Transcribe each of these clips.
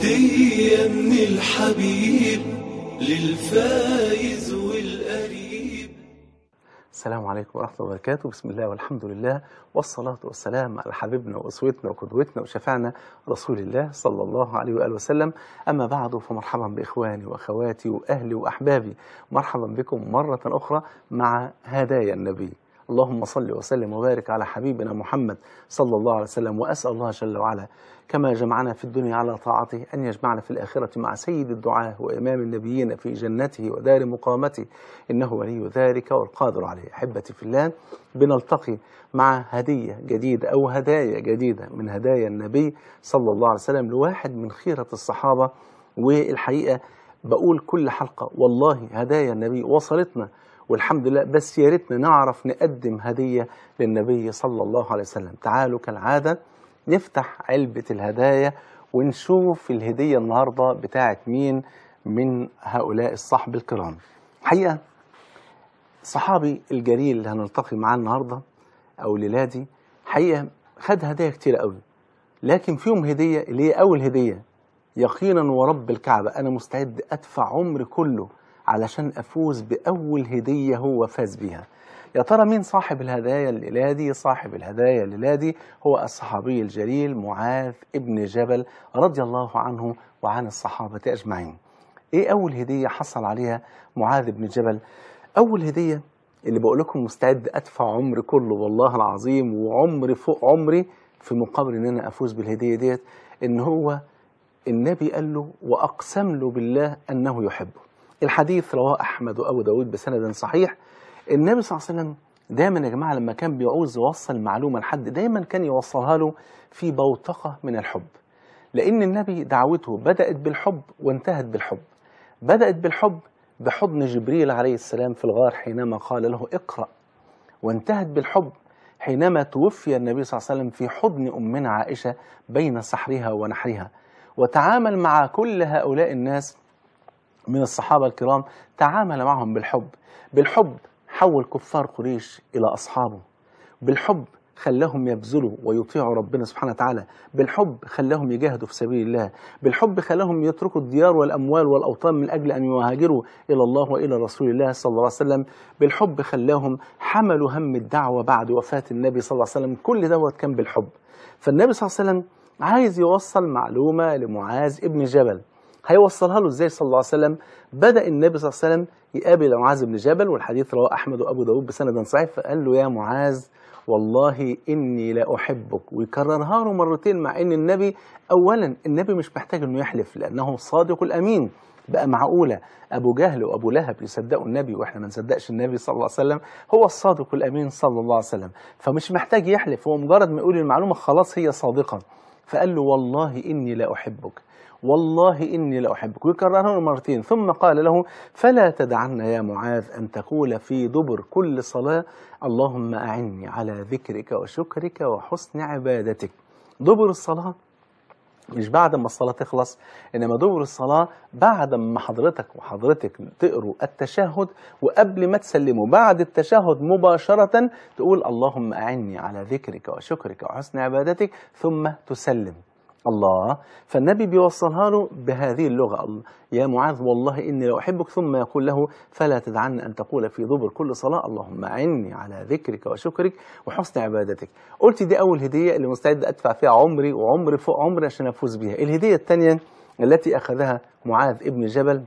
هدية من الحبيب للفايز والقريب السلام عليكم ورحمة الله وبركاته بسم الله والحمد لله والصلاة والسلام على حبيبنا وأسوتنا وقدوتنا وشفعنا رسول الله صلى الله عليه وآله وسلم أما بعد فمرحبا بإخواني وأخواتي وأهلي وأحبابي مرحبا بكم مرة أخرى مع هدايا النبي اللهم صل وسلم وبارك على حبيبنا محمد صلى الله عليه وسلم وأسأل الله جل وعلا كما جمعنا في الدنيا على طاعته أن يجمعنا في الآخرة مع سيد الدعاة وإمام النبيين في جنته ودار مقامته إنه ولي ذلك والقادر عليه أحبتي في الله بنلتقي مع هدية جديدة أو هدايا جديدة من هدايا النبي صلى الله عليه وسلم لواحد من خيرة الصحابة والحقيقة بقول كل حلقة والله هدايا النبي وصلتنا والحمد لله بس يا ريتنا نعرف نقدم هدية للنبي صلى الله عليه وسلم تعالوا كالعادة نفتح علبة الهدايا ونشوف الهدية النهاردة بتاعت مين من هؤلاء الصحب الكرام حقيقة صحابي الجليل اللي هنلتقي معاه النهاردة أو ليلادي حقيقة خد هدايا كتير قوي لكن فيهم هدية اللي هي أول هدية يقينا ورب الكعبة أنا مستعد أدفع عمري كله علشان أفوز بأول هدية هو فاز بيها يا ترى مين صاحب الهدايا الليلة دي صاحب الهدايا الليلة دي هو الصحابي الجليل معاذ ابن جبل رضي الله عنه وعن الصحابة أجمعين إيه أول هدية حصل عليها معاذ بن جبل أول هدية اللي بقول لكم مستعد أدفع عمري كله والله العظيم وعمري فوق عمري في مقابل إن أنا أفوز بالهدية ديت إن هو النبي قال له وأقسم له بالله أنه يحبه الحديث رواه أحمد وأبو داود بسند صحيح النبي صلى الله عليه وسلم دايما يا جماعة لما كان بيعوز يوصل معلومة لحد دايما كان يوصلها له في بوتقة من الحب لأن النبي دعوته بدأت بالحب وانتهت بالحب بدأت بالحب بحضن جبريل عليه السلام في الغار حينما قال له اقرأ وانتهت بالحب حينما توفي النبي صلى الله عليه وسلم في حضن أمنا عائشة بين سحرها ونحرها وتعامل مع كل هؤلاء الناس من الصحابة الكرام تعامل معهم بالحب بالحب حول كفار قريش إلى أصحابه بالحب خلاهم يبذلوا ويطيعوا ربنا سبحانه وتعالى بالحب خلاهم يجاهدوا في سبيل الله بالحب خلاهم يتركوا الديار والأموال والأوطان من أجل أن يهاجروا إلى الله وإلى رسول الله صلى الله عليه وسلم بالحب خلاهم حملوا هم الدعوة بعد وفاة النبي صلى الله عليه وسلم كل دوت كان بالحب فالنبي صلى الله عليه وسلم عايز يوصل معلومة لمعاذ ابن جبل هيوصلها له ازاي صلى الله عليه وسلم بدأ النبي صلى الله عليه وسلم يقابل معاذ بن جبل والحديث رواه أحمد وأبو داود بسند صحيح فقال له يا معاذ والله إني لا أحبك ويكررها له مرتين مع إن النبي أولا النبي مش محتاج إنه يحلف لأنه الصادق الأمين بقى معقولة أبو جهل وأبو لهب يصدقوا النبي وإحنا ما نصدقش النبي صلى الله عليه وسلم هو الصادق الأمين صلى الله عليه وسلم فمش محتاج يحلف هو مجرد ما يقول المعلومة خلاص هي صادقة فقال له والله إني لا أحبك والله إني لأحبك ويكررها مرتين ثم قال له فلا تدعن يا معاذ أن تقول في دبر كل صلاة اللهم أعني على ذكرك وشكرك وحسن عبادتك دبر الصلاة مش بعد ما الصلاة تخلص إنما دبر الصلاة بعد ما حضرتك وحضرتك تقروا التشهد وقبل ما تسلموا بعد التشهد مباشرة تقول اللهم أعني على ذكرك وشكرك وحسن عبادتك ثم تسلم الله فالنبي بيوصلها له بهذه اللغة يا معاذ والله إني لو أحبك ثم يقول له فلا تدعن أن تقول في دبر كل صلاة اللهم أعني على ذكرك وشكرك وحسن عبادتك قلت دي أول هدية اللي مستعد أدفع فيها عمري وعمري فوق عمري عشان أفوز بها الهدية الثانية التي أخذها معاذ ابن جبل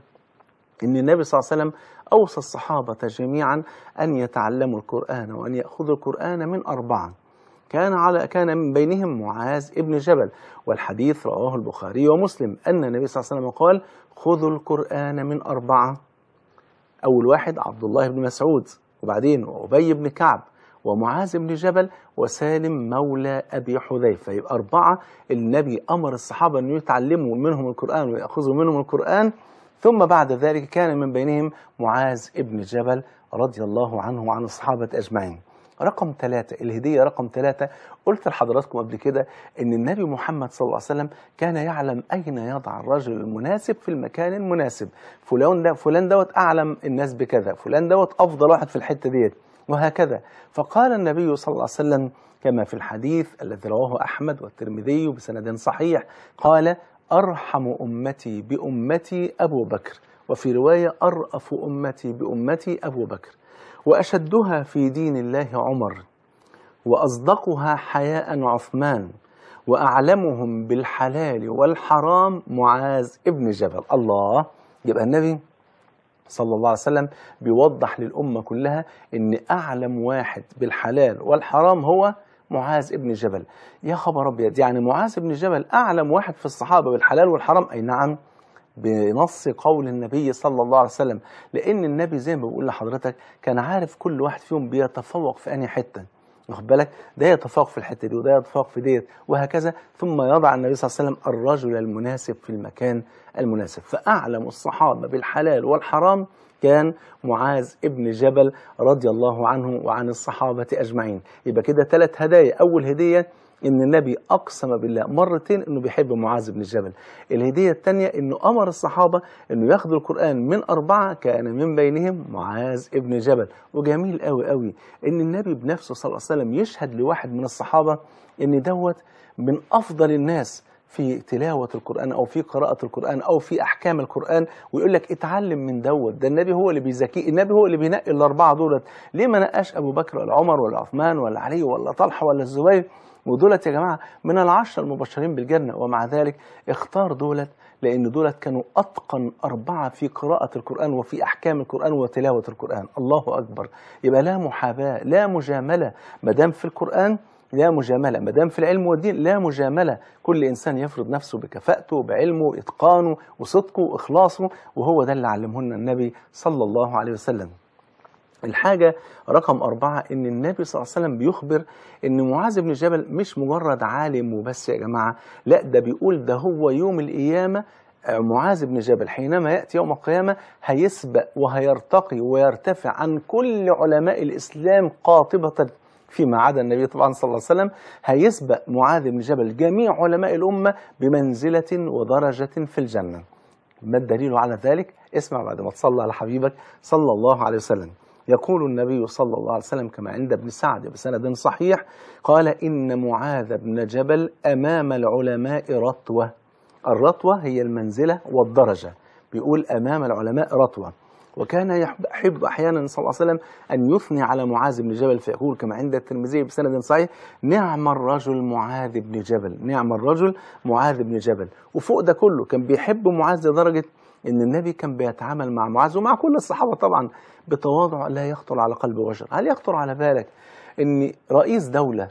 إن النبي صلى الله عليه وسلم أوصى الصحابة جميعا أن يتعلموا القرآن وأن يأخذوا القرآن من أربعة كان على كان من بينهم معاذ ابن جبل والحديث رواه البخاري ومسلم أن النبي صلى الله عليه وسلم قال خذوا القرآن من أربعة أول واحد عبد الله بن مسعود وبعدين أبي بن كعب ومعاذ بن جبل وسالم مولى أبي حذيفة يبقى أربعة النبي أمر الصحابة أن يتعلموا منهم القرآن ويأخذوا منهم القرآن ثم بعد ذلك كان من بينهم معاذ ابن جبل رضي الله عنه وعن الصحابة أجمعين رقم ثلاثة الهدية رقم ثلاثة قلت لحضراتكم قبل كده ان النبي محمد صلى الله عليه وسلم كان يعلم اين يضع الرجل المناسب في المكان المناسب فلان ده فلان دوت اعلم الناس بكذا فلان دوت افضل واحد في الحتة ديت وهكذا فقال النبي صلى الله عليه وسلم كما في الحديث الذي رواه احمد والترمذي بسند صحيح قال أرحم أمتي بأمتي أبو بكر وفي رواية أرأف أمتي بأمتي أبو بكر وأشدها في دين الله عمر وأصدقها حياء عثمان وأعلمهم بالحلال والحرام معاذ ابن جبل الله يبقى النبي صلى الله عليه وسلم بيوضح للأمة كلها إن أعلم واحد بالحلال والحرام هو معاذ ابن جبل يا خبر أبيض يعني معاذ ابن جبل أعلم واحد في الصحابة بالحلال والحرام أي نعم بنص قول النبي صلى الله عليه وسلم لأن النبي زي ما بقول لحضرتك كان عارف كل واحد فيهم بيتفوق في أنهي حتة واخد بالك ده يتفوق في الحته دي وده يتفوق في ديت وهكذا ثم يضع النبي صلى الله عليه وسلم الرجل المناسب في المكان المناسب فاعلم الصحابه بالحلال والحرام كان معاذ ابن جبل رضي الله عنه وعن الصحابه اجمعين يبقى كده ثلاث هدايا اول هديه ان النبي اقسم بالله مرتين انه بيحب معاذ بن جبل الهديه الثانيه انه امر الصحابه انه ياخذوا القران من اربعه كان من بينهم معاذ ابن جبل وجميل قوي قوي ان النبي بنفسه صلى الله عليه وسلم يشهد لواحد من الصحابه ان دوت من افضل الناس في تلاوة القرآن أو في قراءة القرآن أو في أحكام القرآن ويقول لك اتعلم من دوت ده النبي هو اللي بيزكيه النبي هو اللي بينقي الأربعة دولت ليه ما نقاش أبو بكر ولا عمر ولا عثمان ولا علي ولا طلحة ولا الزبير ودولت يا جماعة من العشرة المبشرين بالجنة ومع ذلك اختار دولت لأن دولت كانوا أتقن أربعة في قراءة القرآن وفي أحكام القرآن وتلاوة القرآن الله أكبر يبقى لا محاباة لا مجاملة ما دام في القرآن لا مجاملة ما دام في العلم والدين لا مجاملة كل إنسان يفرض نفسه بكفاءته بعلمه إتقانه وصدقه وإخلاصه وهو ده اللي علمه لنا النبي صلى الله عليه وسلم الحاجة رقم أربعة إن النبي صلى الله عليه وسلم بيخبر إن معاذ بن جبل مش مجرد عالم وبس يا جماعة لا ده بيقول ده هو يوم القيامة معاذ بن جبل حينما يأتي يوم القيامة هيسبق وهيرتقي ويرتفع عن كل علماء الإسلام قاطبة فيما عدا النبي طبعا صلى الله عليه وسلم هيسبق معاذ بن جبل جميع علماء الأمة بمنزلة ودرجة في الجنة ما الدليل على ذلك اسمع بعد ما تصلى على حبيبك صلى الله عليه وسلم يقول النبي صلى الله عليه وسلم كما عند ابن سعد بسند صحيح قال إن معاذ بن جبل أمام العلماء رتوة الرتوة هي المنزلة والدرجة بيقول أمام العلماء رتوة وكان يحب أحيانا صلى الله عليه وسلم أن يثني على معاذ بن جبل فيقول كما عند الترمذي بسند صحيح نعم الرجل معاذ بن جبل نعم الرجل معاذ بن جبل وفوق ده كله كان بيحب معاذ لدرجة ان النبي كان بيتعامل مع معاذ ومع كل الصحابه طبعا بتواضع لا يخطر على قلب بشر، هل يخطر على بالك ان رئيس دوله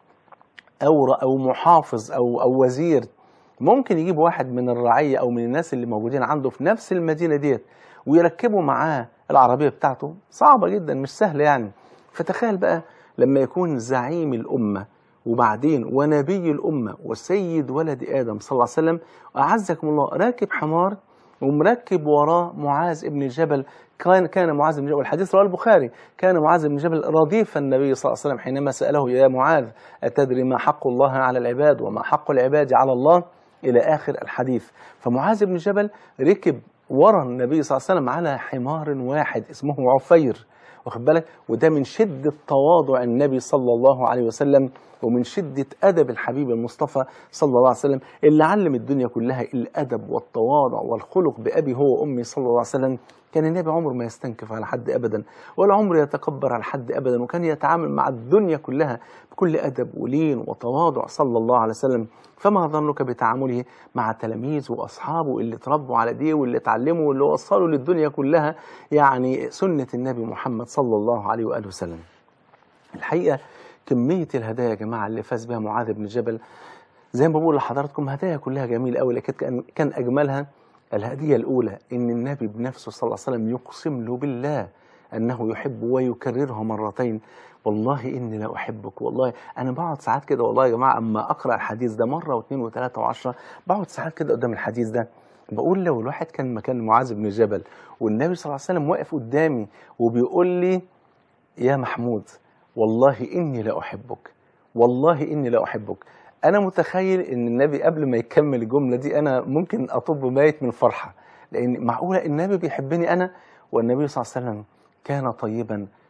او او محافظ او او وزير ممكن يجيب واحد من الرعيه او من الناس اللي موجودين عنده في نفس المدينه ديت ويركبوا معاه العربيه بتاعته صعبه جدا مش سهله يعني فتخيل بقى لما يكون زعيم الامه وبعدين ونبي الامه وسيد ولد ادم صلى الله عليه وسلم اعزكم الله راكب حمار ومركب وراه معاذ بن جبل كان كان معاذ بن جبل الحديث رواه البخاري كان معاذ بن جبل رديف النبي صلى الله عليه وسلم حينما سأله يا معاذ أتدري ما حق الله على العباد وما حق العباد على الله إلى آخر الحديث فمعاذ بن جبل ركب ورا النبي صلى الله عليه وسلم على حمار واحد اسمه عفير واخد بالك وده من شدة تواضع النبي صلى الله عليه وسلم ومن شدة أدب الحبيب المصطفى صلى الله عليه وسلم اللي علم الدنيا كلها الأدب والتواضع والخلق بأبي هو وأمي صلى الله عليه وسلم كان النبي عمره ما يستنكف على حد أبدا ولا عمره يتكبر على حد أبدا وكان يتعامل مع الدنيا كلها بكل أدب ولين وتواضع صلى الله عليه وسلم فما ظنك بتعامله مع تلاميذه وأصحابه اللي تربوا على دي واللي اتعلموا واللي وصلوا للدنيا كلها يعني سنة النبي محمد صلى الله عليه وآله وسلم الحقيقة كمية الهدايا يا جماعة اللي فاز بها معاذ بن جبل زي ما بقول لحضراتكم هدايا كلها جميلة أوي لكن كان, كان أجملها الهدية الأولى إن النبي بنفسه صلى الله عليه وسلم يقسم له بالله أنه يحب ويكررها مرتين والله إني لا أحبك والله أنا بقعد ساعات كده والله يا جماعة أما أقرأ الحديث ده مرة واثنين وثلاثة وعشرة بقعد ساعات كده قدام الحديث ده بقول لو الواحد كان مكان معاذ بن جبل والنبي صلى الله عليه وسلم واقف قدامي وبيقول لي يا محمود والله إني لا أحبك والله إني لا أحبك أنا متخيل إن النبي قبل ما يكمل الجملة دي أنا ممكن أطب ميت من الفرحة لأن معقولة النبي بيحبني أنا والنبي صلى الله عليه وسلم كان طيبا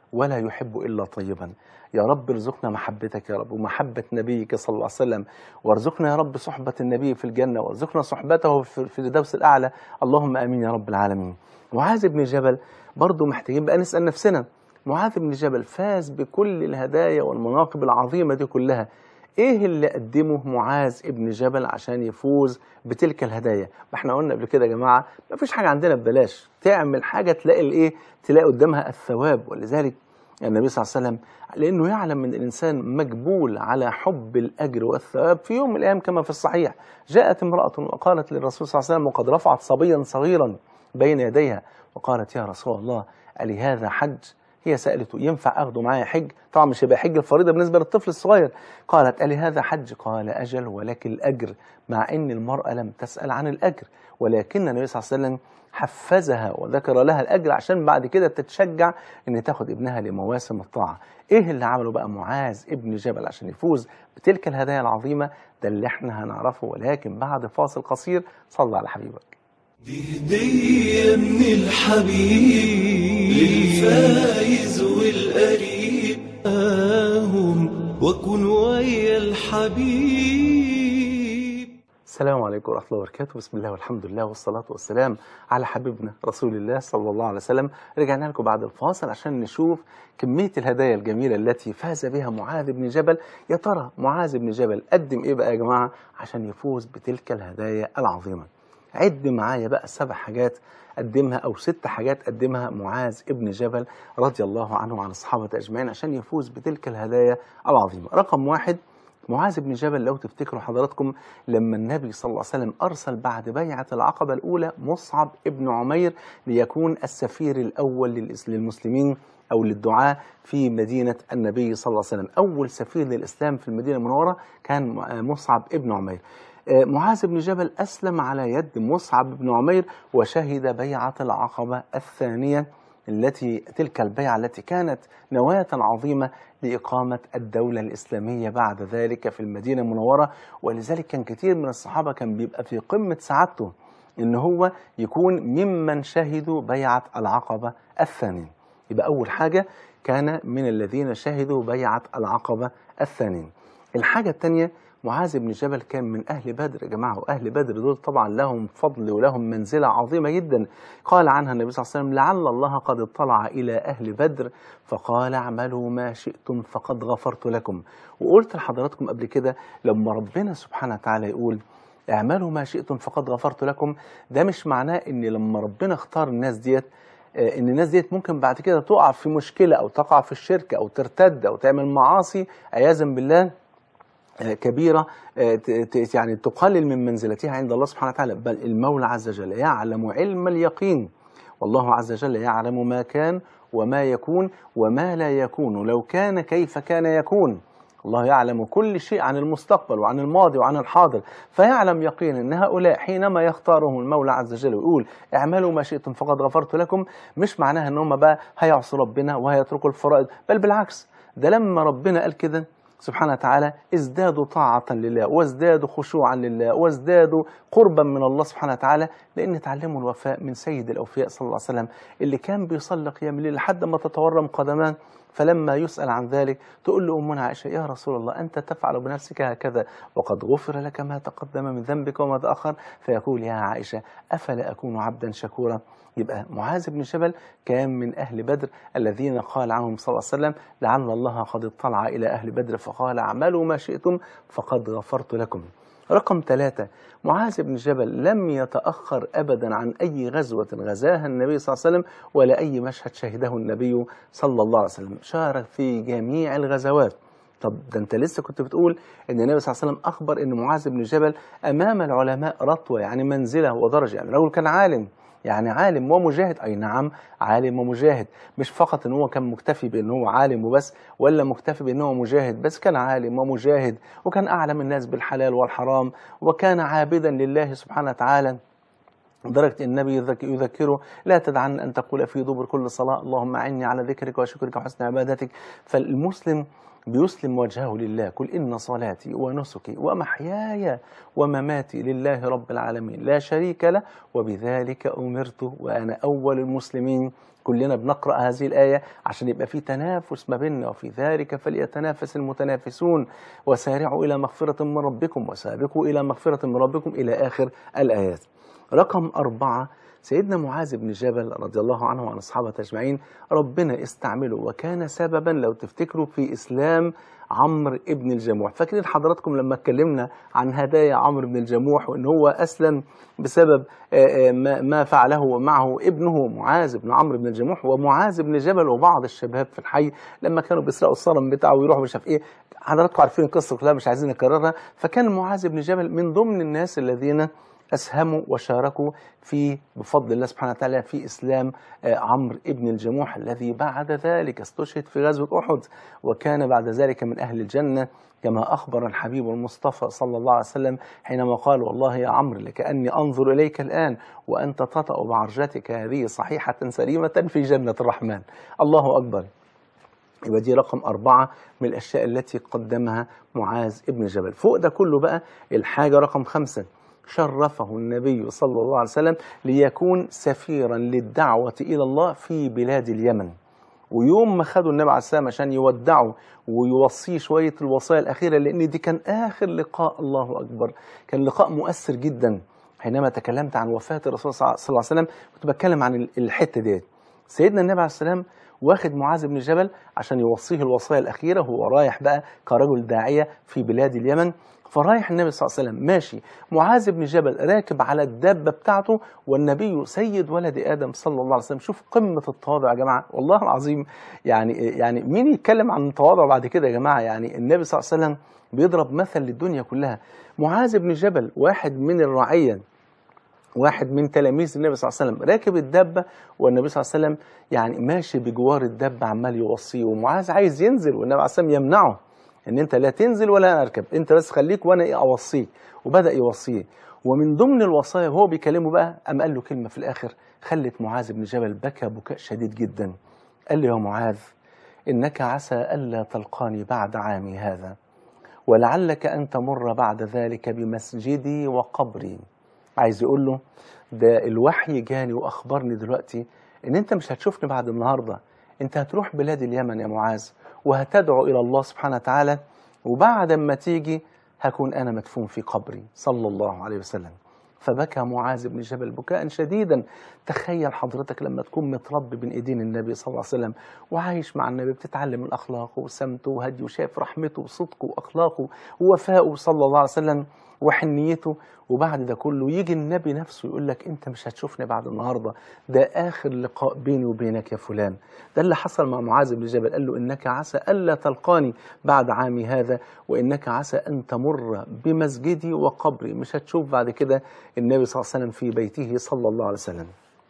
ولا يحب إلا طيبا يا رب ارزقنا محبتك يا رب ومحبة نبيك صلى الله عليه وسلم وارزقنا يا رب صحبة النبي في الجنة وارزقنا صحبته في في الدوس الأعلى اللهم آمين يا رب العالمين معاذ بن جبل برضه محتاجين بقى نسأل نفسنا معاذ بن جبل فاز بكل الهدايا والمناقب العظيمة دي كلها ايه اللي قدمه معاذ ابن جبل عشان يفوز بتلك الهدايا ما احنا قلنا قبل كده يا جماعه ما فيش حاجه عندنا ببلاش تعمل حاجه تلاقي الايه تلاقي قدامها الثواب ولذلك النبي صلى الله عليه وسلم لانه يعلم ان الانسان مجبول على حب الاجر والثواب في يوم من الايام كما في الصحيح جاءت امراه وقالت للرسول صلى الله عليه وسلم وقد رفعت صبيا صغيرا بين يديها وقالت يا رسول الله الي هذا حج هي سألته ينفع أخده معايا حج طبعا مش هيبقى حج الفريضة بالنسبة للطفل الصغير قالت ألي هذا حج قال أجل ولك الأجر مع أن المرأة لم تسأل عن الأجر ولكن النبي صلى الله عليه وسلم حفزها وذكر لها الأجر عشان بعد كده تتشجع أن تاخد ابنها لمواسم الطاعة إيه اللي عمله بقى معاذ ابن جبل عشان يفوز بتلك الهدايا العظيمة ده اللي احنا هنعرفه ولكن بعد فاصل قصير صلى على حبيبك دي هدية من الحبيب للفايز والقريب آهم وكن ويا الحبيب السلام عليكم ورحمة الله وبركاته بسم الله والحمد لله والصلاة والسلام على حبيبنا رسول الله صلى الله عليه وسلم رجعنا لكم بعد الفاصل عشان نشوف كمية الهدايا الجميلة التي فاز بها معاذ بن جبل يا ترى معاذ بن جبل قدم ايه بقى يا جماعة عشان يفوز بتلك الهدايا العظيمة عد معايا بقى سبع حاجات قدمها او ست حاجات قدمها معاذ ابن جبل رضي الله عنه وعن الصحابه اجمعين عشان يفوز بتلك الهدايا العظيمه. رقم واحد معاذ بن جبل لو تفتكروا حضراتكم لما النبي صلى الله عليه وسلم ارسل بعد بيعه العقبه الاولى مصعب ابن عمير ليكون السفير الاول للإس- للمسلمين او للدعاء في مدينه النبي صلى الله عليه وسلم، اول سفير للاسلام في المدينه المنوره كان مصعب ابن عمير. آه، معاذ بن جبل أسلم على يد مصعب بن عمير وشهد بيعة العقبة الثانية التي تلك البيعة التي كانت نواة عظيمة لإقامة الدولة الإسلامية بعد ذلك في المدينة المنورة ولذلك كان كثير من الصحابة كان بيبقى في قمة سعادته إن هو يكون ممن شهدوا بيعة العقبة الثانية يبقى أول حاجة كان من الذين شهدوا بيعة العقبة الثانية الحاجة الثانية معاذ بن جبل كان من أهل بدر يا جماعة وأهل بدر دول طبعا لهم فضل ولهم منزلة عظيمة جدا قال عنها النبي صلى الله عليه وسلم لعل الله قد اطلع إلى أهل بدر فقال اعملوا ما شئتم فقد غفرت لكم وقلت لحضراتكم قبل كده لما ربنا سبحانه وتعالى يقول اعملوا ما شئتم فقد غفرت لكم ده مش معناه ان لما ربنا اختار الناس ديت آه، ان الناس ديت ممكن بعد كده تقع في مشكله او تقع في الشرك او ترتد او تعمل معاصي عياذا بالله آه، كبيرة آه، ت- ت- يعني تقلل من منزلتها عند الله سبحانه وتعالى بل المولى عز وجل يعلم علم اليقين والله عز وجل يعلم ما كان وما يكون وما لا يكون لو كان كيف كان يكون الله يعلم كل شيء عن المستقبل وعن الماضي وعن الحاضر فيعلم يقينا ان هؤلاء حينما يختارهم المولى عز وجل ويقول اعملوا ما شئتم فقد غفرت لكم مش معناها ان هم بقى هيعصوا ربنا وهيتركوا الفرائض بل بالعكس ده لما ربنا قال كده سبحانه وتعالى ازدادوا طاعة لله وازدادوا خشوعا لله وازدادوا قربا من الله سبحانه وتعالى لأن تعلموا الوفاء من سيد الأوفياء صلى الله عليه وسلم اللي كان بيصلي قيام الليل لحد ما تتورم قدمان فلما يسأل عن ذلك تقول له أمنا عائشة يا رسول الله أنت تفعل بنفسك هكذا وقد غفر لك ما تقدم من ذنبك وما تأخر فيقول يا عائشة أفلا أكون عبدا شكورا يبقى معاذ بن جبل كان من أهل بدر الذين قال عنهم صلى الله عليه وسلم لعل الله قد اطلع إلى أهل بدر فقال اعملوا ما شئتم فقد غفرت لكم رقم ثلاثة معاذ بن جبل لم يتأخر أبدا عن أي غزوة غزاها النبي صلى الله عليه وسلم ولا أي مشهد شهده النبي صلى الله عليه وسلم شارك في جميع الغزوات طب ده انت لسه كنت بتقول ان النبي صلى الله عليه وسلم اخبر ان معاذ بن جبل امام العلماء رتوه يعني منزله ودرجه يعني الرجل كان عالم يعني عالم ومجاهد اي نعم عالم ومجاهد مش فقط ان هو كان مكتفي بان هو عالم وبس ولا مكتفي بان هو مجاهد بس كان عالم ومجاهد وكان اعلم الناس بالحلال والحرام وكان عابدا لله سبحانه وتعالى لدرجة النبي يذك- يذكره لا تدعن أن تقول في دبر كل صلاة اللهم أعني على ذكرك وشكرك وحسن عبادتك فالمسلم بيسلم وجهه لله قل إن صلاتي ونسكي ومحياي ومماتي لله رب العالمين لا شريك له وبذلك أمرت وأنا أول المسلمين كلنا بنقرأ هذه الآية عشان يبقى في تنافس ما بيننا وفي ذلك فليتنافس المتنافسون وسارعوا إلى مغفرة من ربكم وسابقوا إلى مغفرة من ربكم إلى آخر الآيات رقم أربعة سيدنا معاذ بن جبل رضي الله عنه وعن أصحابه أجمعين ربنا استعمله وكان سببا لو تفتكروا في إسلام عمرو ابن الجموح فاكرين حضراتكم لما اتكلمنا عن هدايا عمرو بن الجموح وان هو اسلم بسبب آه، آه، ما ما فعله معه ابنه معاذ بن عمرو بن الجموح ومعاذ بن جبل وبعض الشباب في الحي لما كانوا بيسرقوا الصنم بتاعه ويروحوا مش عارف ايه حضراتكم عارفين القصه كلها مش عايزين نكررها فكان معاذ بن جبل من ضمن الناس الذين أسهموا وشاركوا في بفضل الله سبحانه وتعالى في إسلام آه، عمرو ابن الجموح الذي بعد ذلك استشهد في غزوة أحد وكان بعد ذلك من أهل الجنة كما أخبر الحبيب المصطفى صلى الله عليه وسلم حينما قال والله يا عمرو لكأني أنظر إليك الآن وأنت تطأ بعرجتك هذه صحيحة سليمة في جنة الرحمن الله أكبر يبقى دي رقم أربعة من الأشياء التي قدمها معاذ ابن جبل فوق ده كله بقى الحاجة رقم خمسة شرفه النبي صلى الله عليه وسلم ليكون سفيرا للدعوة إلى الله في بلاد اليمن ويوم ما خدوا النبي عليه السلام عشان يودعوا ويوصيه شوية الوصايا الأخيرة لأن دي كان آخر لقاء الله أكبر كان لقاء مؤثر جدا حينما تكلمت عن وفاة الرسول صلى الله عليه وسلم كنت بتكلم عن الحتة ديت سيدنا النبي عليه السلام واخد معاذ بن جبل عشان يوصيه الوصايا الأخيرة وهو رايح بقى كرجل داعية في بلاد اليمن فرايح النبي صلى الله عليه وسلم ماشي معاذ بن جبل راكب على الدابة بتاعته والنبي سيد ولد آدم صلى الله عليه وسلم شوف قمة التواضع يا جماعة والله العظيم يعني يعني مين يتكلم عن التواضع بعد كده يا جماعة يعني النبي صلى الله عليه وسلم بيضرب مثل للدنيا كلها معاذ بن جبل واحد من الرعية واحد من تلاميذ النبي صلى الله عليه وسلم راكب الدابة والنبي صلى الله عليه وسلم يعني ماشي بجوار الدابة عمال يوصيه ومعاذ عايز ينزل والنبي عليه الصلاة والسلام يمنعه ان انت لا تنزل ولا انا اركب انت بس خليك وانا ايه اوصيك وبدا يوصيه ومن ضمن الوصايا وهو بيكلمه بقى قام قال له كلمه في الاخر خلت معاذ بن جبل بكى بكاء شديد جدا قال له يا معاذ انك عسى الا تلقاني بعد عامي هذا ولعلك ان تمر بعد ذلك بمسجدي وقبري عايز يقول له ده الوحي جاني واخبرني دلوقتي ان انت مش هتشوفني بعد النهارده انت هتروح بلاد اليمن يا معاذ وهتدعو إلى الله سبحانه وتعالى وبعد ما تيجي هكون أنا مدفون في قبري صلى الله عليه وسلم فبكى معاذ بن جبل بكاء شديدا تخيل حضرتك لما تكون متربي بين ايدين النبي صلى الله عليه وسلم وعايش مع النبي بتتعلم من اخلاقه وسمته وهديه وشايف رحمته وصدقه واخلاقه ووفائه صلى الله عليه وسلم وحنيته وبعد ده كله يجي النبي نفسه يقول لك انت مش هتشوفني بعد النهارده ده اخر لقاء بيني وبينك يا فلان ده اللي حصل مع معاذ بن جبل قال له انك عسى الا تلقاني بعد عامي هذا وانك عسى ان تمر بمسجدي وقبري مش هتشوف بعد كده النبي صلى الله عليه وسلم في بيته صلى الله عليه وسلم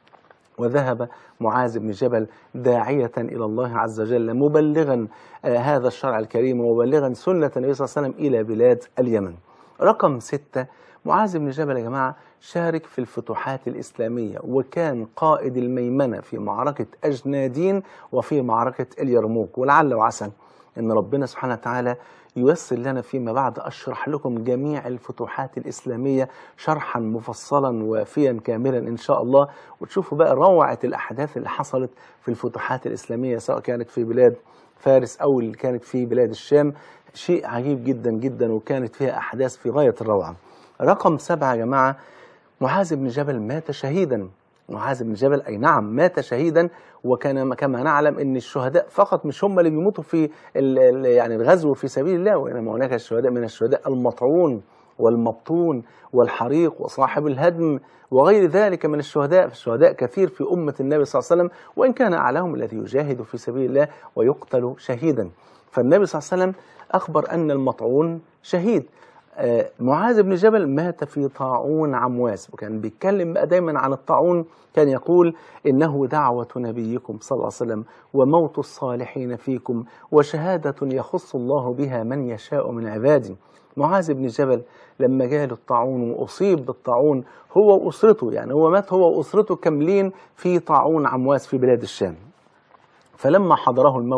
وذهب معاذ بن جبل داعية إلى الله عز وجل مبلغا آه هذا الشرع الكريم ومبلغا سنة النبي صلى الله عليه وسلم إلى بلاد اليمن رقم ستة معاذ بن جبل يا جماعة شارك في الفتوحات الإسلامية وكان قائد الميمنة في معركة أجنادين وفي معركة اليرموك ولعل وعسى أن ربنا سبحانه وتعالى ييسر لنا فيما بعد أشرح لكم جميع الفتوحات الإسلامية شرحا مفصلا وافيا كاملا إن شاء الله وتشوفوا بقى روعة الأحداث اللي حصلت في الفتوحات الإسلامية سواء كانت في بلاد فارس أو اللي كانت في بلاد الشام شيء عجيب جدا جدا وكانت فيها أحداث في غاية الروعة رقم سبعة يا جماعة معاذ بن جبل مات شهيدا معاذ بن جبل أي نعم مات شهيدا وكان كما نعلم أن الشهداء فقط مش هم اللي بيموتوا في ال ال يعني الغزو في سبيل الله وإنما هناك الشهداء من الشهداء المطعون والمبطون والحريق وصاحب الهدم وغير ذلك من الشهداء فالشهداء كثير في أمة النبي صلى الله عليه وسلم وإن كان أعلاهم الذي يجاهد في سبيل الله ويقتل شهيدا فالنبي صلى الله عليه وسلم أخبر أن المطعون شهيد آه معاذ بن جبل مات في طاعون عمواس وكان بيتكلم بقى دايما عن الطاعون كان يقول إنه دعوة نبيكم صلى الله عليه وسلم وموت الصالحين فيكم وشهادة يخص الله بها من يشاء من عباده معاذ بن جبل لما جاء الطاعون وأصيب بالطاعون هو وأسرته يعني هو مات هو وأسرته كاملين في طاعون عمواس في بلاد الشام فلما حضره الموت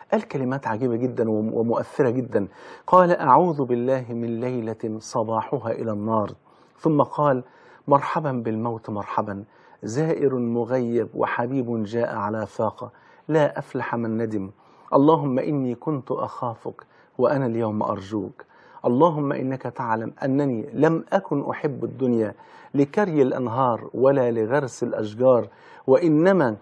قال كلمات عجيبة جدا وم- ومؤثرة جدا قال أعوذ بالله من ليلة صباحها إلى النار ثم قال مرحبا بالموت مرحبا زائر مغيب وحبيب جاء على فاقة لا أفلح من ندم اللهم إني كنت أخافك وأنا اليوم أرجوك اللهم إنك تعلم أنني لم أكن أحب الدنيا لكري الأنهار ولا لغرس الأشجار وإنما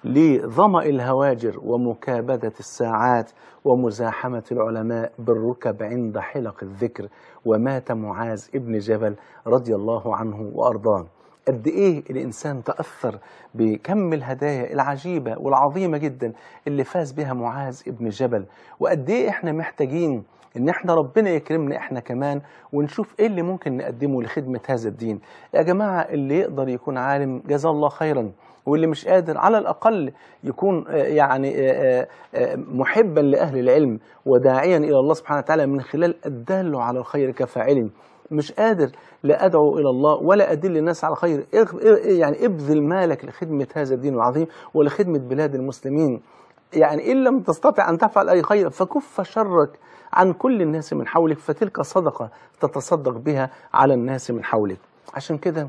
لظمأ الهواجر ومكابدة الساعات ومزاحمة العلماء بالركب عند حلق الذكر ومات معاذ ابن جبل رضي الله عنه وأرضاه قد ايه الانسان تاثر بكم الهدايا العجيبه والعظيمه جدا اللي فاز بها معاذ ابن جبل وقد ايه احنا محتاجين ان احنا ربنا يكرمنا احنا كمان ونشوف ايه اللي ممكن نقدمه لخدمه هذا الدين يا جماعه اللي يقدر يكون عالم جزاه الله خيرا واللي مش قادر على الاقل يكون آه، يعني آه، آه، محبا لاهل العلم وداعيا الى الله سبحانه وتعالى من خلال الدال على الخير كفاعل مش قادر لا ادعو الى الله ولا ادل الناس على خير اغ- اغ- يعني ابذل مالك لخدمه هذا الدين العظيم ولخدمه بلاد المسلمين يعني ان لم تستطع ان تفعل اي خير فكف شرك عن كل الناس من حولك فتلك صدقه تتصدق بها على الناس من حولك عشان كده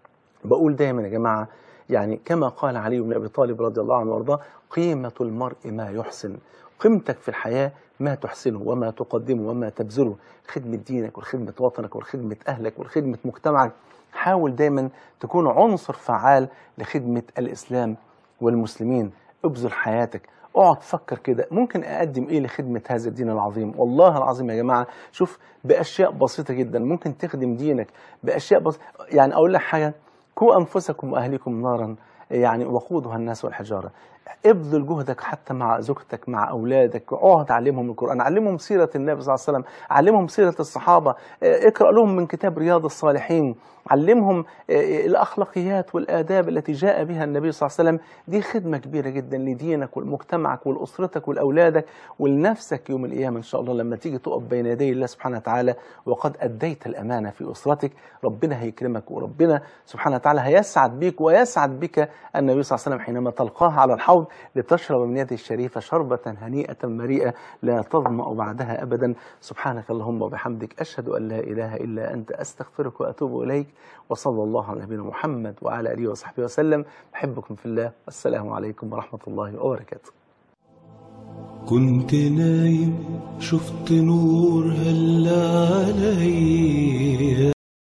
بقول دايما يا جماعه يعني كما قال علي بن ابي طالب رضي الله عنه وارضاه قيمه المرء ما يحسن قيمتك في الحياه ما تحسنه وما تقدمه وما تبذله خدمه دينك وخدمه وطنك وخدمه اهلك وخدمه مجتمعك حاول دايما تكون عنصر فعال لخدمه الاسلام والمسلمين ابذل حياتك اقعد فكر كده ممكن اقدم ايه لخدمه هذا الدين العظيم والله العظيم يا جماعه شوف باشياء بسيطه جدا ممكن تخدم دينك باشياء بسيطه يعني اقول لك حاجه قوا انفسكم واهليكم نارا يعني وقودها الناس والحجاره ابذل جهدك حتى مع زوجتك مع اولادك اقعد علمهم القران علمهم سيره النبي صلى الله عليه وسلم علمهم سيره الصحابه اه، اقرا لهم من كتاب رياض الصالحين علمهم اه، الاخلاقيات والاداب التي جاء بها النبي صلى الله عليه وسلم دي خدمه كبيره جدا لدينك ولمجتمعك ولاسرتك ولاولادك ولنفسك يوم القيامه ان شاء الله لما تيجي تقف بين يدي الله سبحانه وتعالى وقد اديت الامانه في اسرتك ربنا هيكرمك وربنا سبحانه وتعالى هيسعد بك ويسعد بك النبي صلى الله عليه وسلم حينما تلقاه على الحوض لتشرب من يده الشريفه شربه هنيئه مريئه لا تظما بعدها ابدا سبحانك اللهم وبحمدك اشهد ان لا اله الا انت استغفرك واتوب اليك وصلى الله على نبينا محمد وعلى اله وصحبه وسلم بحبكم في الله والسلام عليكم ورحمه الله وبركاته كنت نايم شفت نور هلا علي